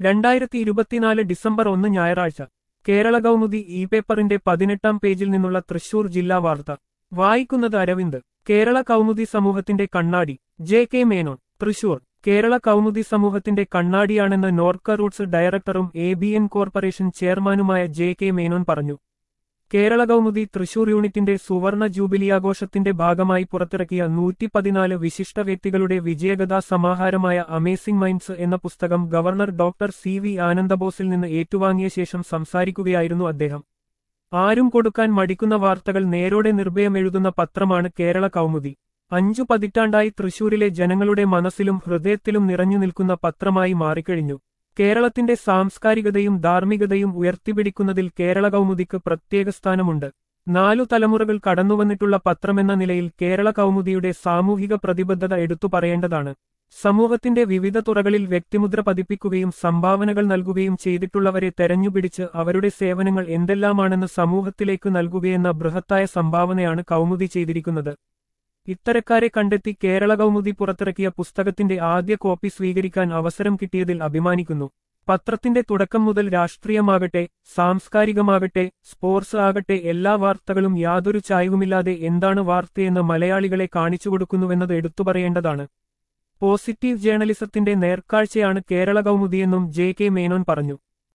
രണ്ടായിരത്തി ഇരുപത്തിനാല് ഡിസംബർ ഒന്ന് ഞായറാഴ്ച കേരള കൗമുദി ഇ പേപ്പറിന്റെ പതിനെട്ടാം പേജിൽ നിന്നുള്ള തൃശൂർ ജില്ലാ വാർത്ത വായിക്കുന്നത് അരവിന്ദ് കേരള കൗമുദി സമൂഹത്തിന്റെ കണ്ണാടി ജെ കെ മേനോൻ തൃശൂർ കേരള കൗമുദി സമൂഹത്തിന്റെ കണ്ണാടിയാണെന്ന് നോർക്ക റൂട്ട്സ് ഡയറക്ടറും എ ബി എൻ കോർപ്പറേഷൻ ചെയർമാനുമായ ജെ കെ മേനോൻ പറഞ്ഞു കേരള കൗമുദി തൃശൂർ യൂണിറ്റിന്റെ സുവർണ ജൂബിലി ആഘോഷത്തിന്റെ ഭാഗമായി പുറത്തിറക്കിയ നൂറ്റി പതിനാല് വിശിഷ്ട വ്യക്തികളുടെ വിജയഗഥാ സമാഹാരമായ അമേസിംഗ് മൈൻഡ്സ് എന്ന പുസ്തകം ഗവർണർ ഡോക്ടർ സി വി ആനന്ദബോസിൽ നിന്ന് ഏറ്റുവാങ്ങിയ ശേഷം സംസാരിക്കുകയായിരുന്നു അദ്ദേഹം ആരും കൊടുക്കാൻ മടിക്കുന്ന വാർത്തകൾ നേരോടെ നിർഭയം എഴുതുന്ന പത്രമാണ് കേരള കൗമുദി അഞ്ചു പതിറ്റാണ്ടായി തൃശൂരിലെ ജനങ്ങളുടെ മനസ്സിലും ഹൃദയത്തിലും നിറഞ്ഞു നിൽക്കുന്ന പത്രമായി മാറിക്കഴിഞ്ഞു കേരളത്തിന്റെ സാംസ്കാരികതയും ധാർമ്മികതയും ഉയർത്തിപ്പിടിക്കുന്നതിൽ കേരള കൗമുദിക്ക് പ്രത്യേക സ്ഥാനമുണ്ട് നാലു തലമുറകൾ കടന്നുവന്നിട്ടുള്ള പത്രമെന്ന നിലയിൽ കേരള കൗമുദിയുടെ സാമൂഹിക പ്രതിബദ്ധത എടുത്തു പറയേണ്ടതാണ് സമൂഹത്തിന്റെ വിവിധ തുറകളിൽ വ്യക്തിമുദ്ര പതിപ്പിക്കുകയും സംഭാവനകൾ നൽകുകയും ചെയ്തിട്ടുള്ളവരെ തെരഞ്ഞുപിടിച്ച് അവരുടെ സേവനങ്ങൾ എന്തെല്ലാമാണെന്ന് സമൂഹത്തിലേക്ക് നൽകുകയെന്ന ബൃഹത്തായ സംഭാവനയാണ് കൗമുദി ചെയ്തിരിക്കുന്നത് ഇത്തരക്കാരെ കണ്ടെത്തി കേരള കൗമുദി പുറത്തിറക്കിയ പുസ്തകത്തിന്റെ ആദ്യ കോപ്പി സ്വീകരിക്കാൻ അവസരം കിട്ടിയതിൽ അഭിമാനിക്കുന്നു പത്രത്തിന്റെ തുടക്കം മുതൽ രാഷ്ട്രീയമാകട്ടെ സാംസ്കാരികമാകട്ടെ സ്പോർട്സ് ആകട്ടെ എല്ലാ വാർത്തകളും യാതൊരു ചായവുമില്ലാതെ എന്താണ് വാർത്തയെന്ന് മലയാളികളെ കാണിച്ചുകൊടുക്കുന്നുവെന്നത് എടുത്തുപറയേണ്ടതാണ് പോസിറ്റീവ് ജേർണലിസത്തിന്റെ നേർക്കാഴ്ചയാണ് കേരള കൗമുദിയെന്നും ജെ കെ മേനോൻ പറഞ്ഞു